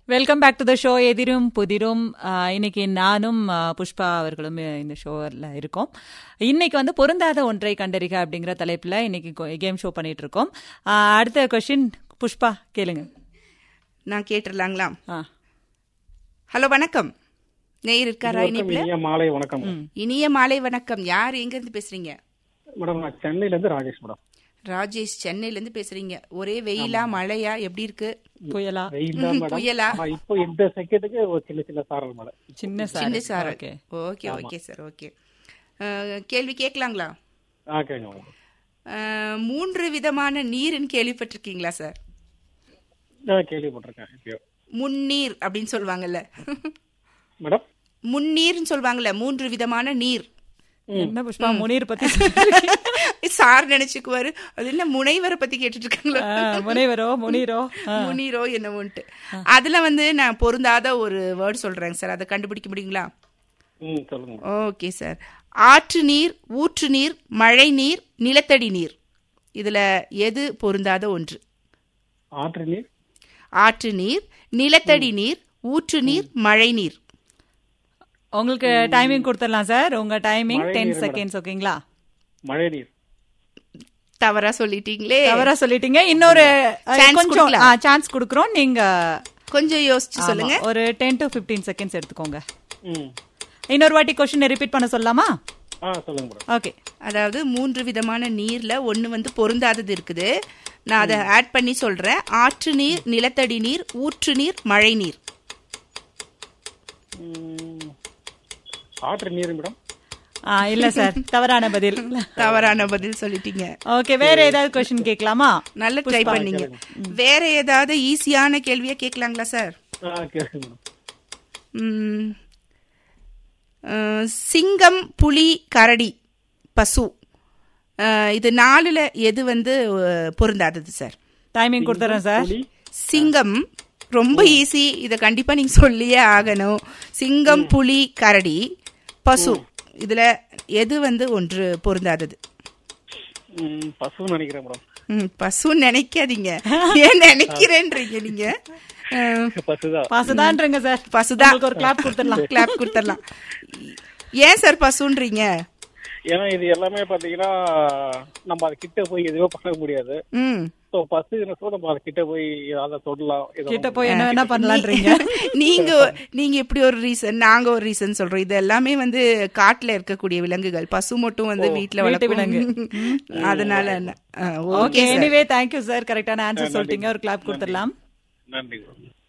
Welcome back to the show எதிரும் புதிரும் ஆஹ் இன்னைக்கு நானும் ஆஹ் புஷ்பா அவர்களும் இந்த ஷோவில் இருக்கோம் இன்னைக்கு வந்து பொருந்தாத ஒன்றை கண்டறிக அப்படிங்கிற தலைப்பில் இன்னைக்கு கேம் ஷோ பண்ணிட்டு இருக்கோம் ஆஹ் அடுத்த கொஸ்டின் புஷ்பா கேளுங்க நான் கேட்டுடலாங்களா ஆ ஹலோ வணக்கம் நேயர் இருக்காரா வணக்கம், இனிப்புல இனிய மாலை வணக்கம் இனிய மாலை வணக்கம் யார் எங்க இருந்து பேசுறீங்க மேடம் நான் சென்னையில இருந்து ராஜேஷ் மேடம் ராஜேஷ் சென்னையில இருந்து பேசுறீங்க ஒரே வெயிலா மழையா எப்படி இருக்கு புயலா வெயில் தான் மேடம் புயலா? ஆனா, இப்போ இந்த செகண்டுக்கு ஒரு சின்ன சின்ன சாரல் மழை சின்ன சின்ன சார் சாரல் okay okay okay sir okay கேள்வி கேட்கலாங்களா ஆ கேங்க மேடம் அஹ், மூன்று விதமான நீர்னு கேள்விப்பட்டிருக்கீங்களா சார் நான் கேள்விப்பட்டிருக்கேன் இப்பயோ முன்னீர் அப்படின்னு சொல்லுவாங்கல்ல மேடம் முன்னீர்னு சொல்லுவாங்கல்ல மூன்று விதமான நீர் என்ன புஷ்பா முனீர் பத்தி சார் நினைச்சுக்குவாரு அது என்ன முனைவரை பத்தி கேட்டுட்டு இருக்காங்களா ஆஹ் முனைவரோ முனீரோ முனீரோ என்னவோன்ட்டு அதுல வந்து நான் பொருந்தாத ஒரு வேர்ட் சொல்றேங்க சார் அதை கண்டுபிடிக்க முடியுங்களா ம் சொல்லுங்க ஓகே சார் ஆற்று நீர் ஊற்று நீர் மழை நீர் நிலத்தடி நீர் இதுல எது பொருந்தாத ஒன்று ஆற்று நீர் ஆற்று நீர் நிலத்தடி நீர் ஊற்று நீர் மழை நீர் உங்களுக்கு டைமிங் கொடுத்துடலாம் சார் உங்க டைமிங் மழை டென் நீர் செகண்ட்ஸ் ஓகேங்களா மழை நீர் தவறா சொல்லிட்டீங்களே தவறா சொல்லிட்டீங்க இன்னொரு அஹ், Chance கொஞ்சம் கொடுக்கலாம். சான்ஸ் கொடுக்குறோம் நீங்க கொஞ்சம் யோசிச்சு ஆமா, சொல்லுங்க ஒரு டென் டு 15 செகண்ட்ஸ் எடுத்துக்கோங்க ம் இன்னொரு வாட்டி கொஸ்டின் ரிப்பீட் பண்ண சொல்லலாமா ஆ சொல்லுங்க மேடம் ஓகே அதாவது மூன்று விதமான நீர்ல ஒன்னு வந்து பொருந்தாதது இருக்குது நான் அதை ஆட் பண்ணி சொல்றேன் ஆற்று நீர் நிலத்தடி நீர் ஊற்று நீர் மழை நீர் ம், ஆற்று நீர் மேடம் ஆ இல்ல சார் தவறான பதில் தவறான பதில் சொல்லிட்டீங்க ஓகே வேற ஏதாவது கொஸ்டின் கேட்கலாமா நல்ல ட்ரை பண்ணீங்க வேற ஏதாவது ஈஸியான கேள்வியா கேட்கலாங்களா சார் ஆ கேளுங்க மேடம் ம், அஹ், சிங்கம் புலி கரடி பசு அஹ், இது நாலுல எது வந்து அஹ், பொருந்தாதது சார் டைமிங் கொடுத்துறேன் சார் புலி சிங்கம் ரொம்ப ஈஸி இத கண்டிப்பா நீங்க சொல்லியே ஆகணும் சிங்கம் புலி கரடி பசு இதுல எது வந்து ஒன்று பொருந்தாதது ம், பசுன்னு நினைக்கிறேன் மேடம் ம், பசு நினைக்காதீங்க ஏன் நினைக்கிறேன்றீங்க நீங்க அஹ், பசுதான் பாசதான்றங்க சார் பசுதான் உங்களுக்கு ஒரு கிளாப் கொடுத்துடலாம் கிளாப் கொடுத்துடலாம் ஏன் சார் பசுன்றீங்க ஏன்னா இது எல்லாமே பாத்தீங்கன்னா நம்ம அது கிட்ட போய் எதுவுமே பண்ண முடியாது ம் ஸோ பசு நம்ம அது கிட்ட போய் அதை தொடலாம் ஏதோ கிட்ட போய் என்ன வேணா பண்ணலான்றீங்க நீங்க நீங்க இப்படி ஒரு ரீசன் நாங்க ஒரு ரீசன் சொல்றோம் இது எல்லாமே வந்து காட்டுல இருக்கக்கூடிய விலங்குகள் பசு மட்டும் வந்து வீட்டுல வீட்டு வளர்க்கும் அதனால என்ன ஓகே எனிவே தேங்க்யூ சார் கரெக்டான ஆன்சர் சொல்லிட்டீங்க ஒரு கிளாப் கொடுத்துடலாம் நன்றி மேடம்